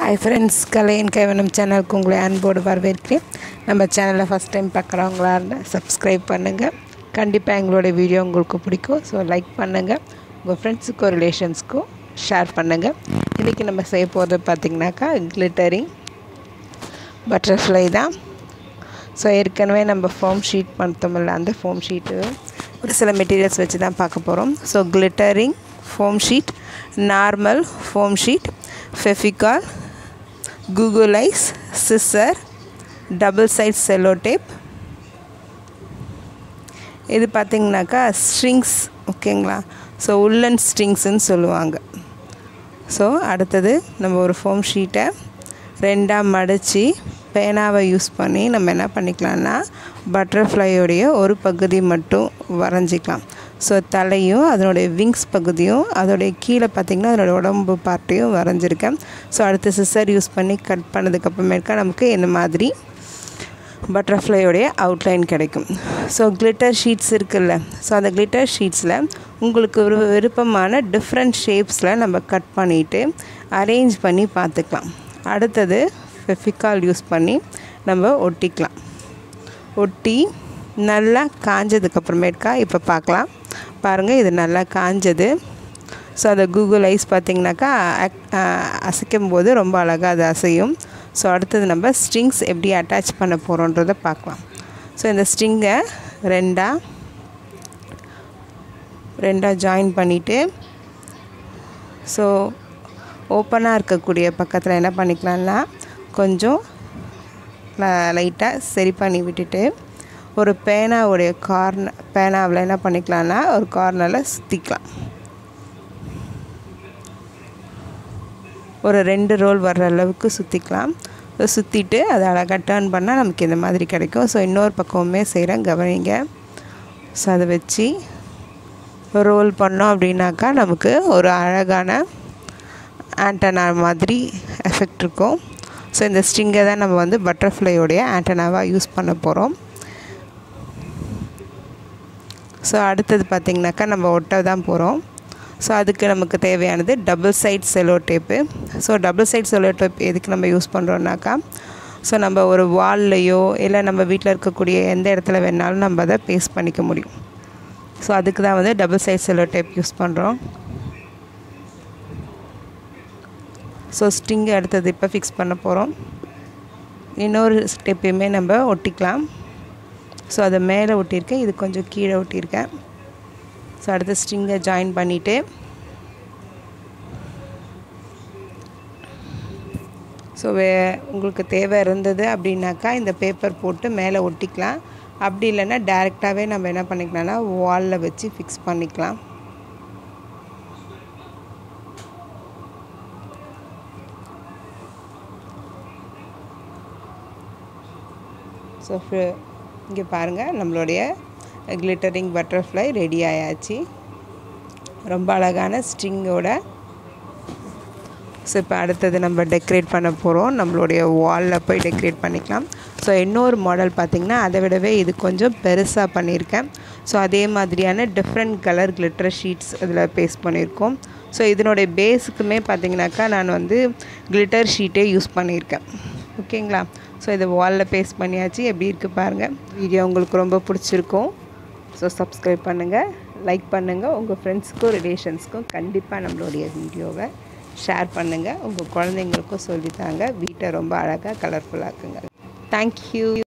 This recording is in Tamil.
ஹாய் ஃப்ரெண்ட்ஸ் கலையின் கைவனம் சேனலுக்கு உங்களை அன்போடு வரவேற்கிறேன் நம்ம சேனலை ஃபஸ்ட் டைம் பார்க்குறவங்களா இருந்தால் சப்ஸ்கிரைப் பண்ணுங்கள் கண்டிப்பாக எங்களோட வீடியோ உங்களுக்கு பிடிக்கும் ஸோ லைக் பண்ணுங்கள் உங்கள் ஃப்ரெண்ட்ஸுக்கும் ரிலேஷன்ஸ்க்கும் ஷேர் பண்ணுங்கள் இன்றைக்கி நம்ம செய்ய போகிறது பார்த்திங்கனாக்கா கிளிட்டரிங் பட்டர்ஃப்ளை தான் ஸோ ஏற்கனவே நம்ம ஃபோம் ஷீட் பண்ணோம்ல அந்த ஃபோம் ஷீட்டு ஒரு சில மெட்டீரியல்ஸ் வச்சு தான் பார்க்க போகிறோம் so glittering foam sheet normal foam sheet Fevicol google eyes scissor double side cello tape இது பார்த்திங்கனாக்கா ஸ்ட்ரிங்ஸ் ஓகேங்களா ஸோ உள்ளன் ஸ்ட்ரிங்ஸ்ன்னு சொல்லுவாங்க ஸோ அடுத்தது நம்ம ஒரு ஃபோம் ஷீட்டை ரெண்டாக மடித்து பேனாவை யூஸ் பண்ணி நம்ம என்ன பண்ணிக்கலாம்னா பட்டர்ஃப்ளையோடைய ஒரு பகுதி மட்டும் வரைஞ்சிக்கலாம் ஸோ தலையும் அதனுடைய விங்ஸ் பகுதியும் அதோடைய கீழே பார்த்திங்கன்னா அதனுடைய உடம்பு பார்ட்டையும் வரைஞ்சிருக்கேன் ஸோ அடுத்து சிசர் யூஸ் பண்ணி கட் பண்ணதுக்கப்புறமேற்கா நமக்கு இந்த மாதிரி பட்டர்ஃப்ளையோடைய அவுட்லைன் கிடைக்கும் ஸோ கிளிட்டர் ஷீட்ஸ் இருக்குல்ல ஸோ அந்த கிளிட்டர் ஷீட்ஸில் உங்களுக்கு ஒரு விருப்பமான டிஃப்ரெண்ட் ஷேப்ஸில் நம்ம கட் பண்ணிவிட்டு அரேஞ்ச் பண்ணி பார்த்துக்கலாம் அடுத்தது ஃபெஃபிகால் யூஸ் பண்ணி நம்ம ஒட்டிக்கலாம் ஒட்டி நல்லா காஞ்சதுக்கப்புறமேட்கா இப்போ பார்க்கலாம் பாருங்கள் இது நல்லா காஞ்சது ஸோ அதை கூகுள் ஐஸ் பார்த்திங்கனாக்கா அசைக்கும் போது ரொம்ப அழகாக அது அசையும் ஸோ அடுத்தது நம்ம ஸ்ட்ரிங்ஸ் எப்படி அட்டாச் பண்ண போகிறோன்றதை பார்க்கலாம் ஸோ இந்த ஸ்ட்ரிங்கை ரெண்டாக ரெண்டாக ஜாயின் பண்ணிவிட்டு ஸோ ஓப்பனாக இருக்கக்கூடிய பக்கத்தில் என்ன பண்ணிக்கலாம்னா கொஞ்சம் லைட்டாக சரி பண்ணி விட்டுட்டு ஒரு பேனாவுடைய கார்னர் பேனாவில் என்ன பண்ணிக்கலாம்னா ஒரு கார்னரில் சுற்றிக்கலாம் ஒரு ரெண்டு ரோல் வர்ற அளவுக்கு சுற்றிக்கலாம் சுற்றிட்டு அதை அழகாக டேர்ன் பண்ணால் நமக்கு இந்த மாதிரி கிடைக்கும் ஸோ இன்னொரு பக்கமுமே செய்கிறேன் கவனிங்க ஸோ அதை வச்சு ரோல் பண்ணோம் அப்படின்னாக்கா நமக்கு ஒரு அழகான ஆண்டனா மாதிரி எஃபெக்ட் இருக்கும் ஸோ இந்த ஸ்ட்ரிங்கை தான் நம்ம வந்து பட்டர்ஃப்ளையோடைய ஆண்டனாவாக யூஸ் பண்ண போகிறோம் ஸோ அடுத்தது பார்த்திங்கனாக்கா நம்ம ஒட்ட தான் போகிறோம் ஸோ அதுக்கு நமக்கு தேவையானது double side cello tape so double side cello tape எதுக்கு நம்ம யூஸ் பண்ணுறோன்னாக்கா ஸோ நம்ம ஒரு வால்லையோ இல்லை நம்ம வீட்டில் இருக்கக்கூடிய எந்த இடத்துல வேணாலும் நம்ம அதை பேஸ்ட் பண்ணிக்க முடியும் ஸோ அதுக்கு தான் வந்து double side cello tape use பண்ணுறோம் ஸோ ஸ்ட்ரிங்கு அடுத்தது இப்போ ஃபிக்ஸ் பண்ண போகிறோம் இன்னொரு ஸ்டெப்பையுமே நம்ம ஒட்டிக்கலாம் ஸோ அதை மேலே ஒட்டியிருக்கேன் இது கொஞ்சம் கீழே ஒட்டியிருக்கேன் ஸோ அடுத்து ஸ்ட்ரிங்கை ஜாயின் பண்ணிவிட்டு ஸோ வே உங்களுக்கு தேவை இருந்தது அப்படின்னாக்கா இந்த பேப்பர் போட்டு மேலே ஒட்டிக்கலாம் அப்படி இல்லைன்னா டேரெக்டாகவே நம்ம என்ன பண்ணிக்கலாம்னா வாலில் வச்சு ஃபிக்ஸ் பண்ணிக்கலாம் ஸோ இங்கே பாருங்கள் நம்மளுடைய கிளிட்டரிங் பட்டர்ஃப்ளை ரெடி ஆயாச்சு ரொம்ப அழகான ஸ்ட்ரிங்கோட ஸோ இப்போ அடுத்தது நம்ம டெக்கரேட் பண்ண போகிறோம் நம்மளுடைய வாலில் போய் டெக்கரேட் பண்ணிக்கலாம் ஸோ இன்னொரு மாடல் பார்த்திங்கன்னா அதை விடவே இது கொஞ்சம் பெருசாக பண்ணியிருக்கேன் ஸோ அதே மாதிரியான டிஃப்ரெண்ட் கலர் கிளிட்டர் ஷீட்ஸ் இதில் பேஸ்ட் பண்ணியிருக்கோம் ஸோ இதனுடைய பேஸுக்குமே பார்த்திங்கனாக்கா நான் வந்து கிளிட்டர் ஷீட்டே யூஸ் பண்ணியிருக்கேன் ஓகேங்களா ஸோ இதை வாலில் பேஸ்ட் பண்ணியாச்சு எப்படி இருக்குது பாருங்கள் வீடியோ உங்களுக்கு ரொம்ப பிடிச்சிருக்கும் ஸோ சப்ஸ்கிரைப் பண்ணுங்கள் லைக் பண்ணுங்கள் உங்கள் ஃப்ரெண்ட்ஸுக்கும் ரிலேஷன்ஸ்க்கும் கண்டிப்பாக நம்மளுடைய வீடியோவை ஷேர் பண்ணுங்கள் உங்கள் குழந்தைங்களுக்கும் சொல்லித்தாங்க வீட்டை ரொம்ப அழகாக கலர்ஃபுல்லாக்குங்க தேங்க்யூ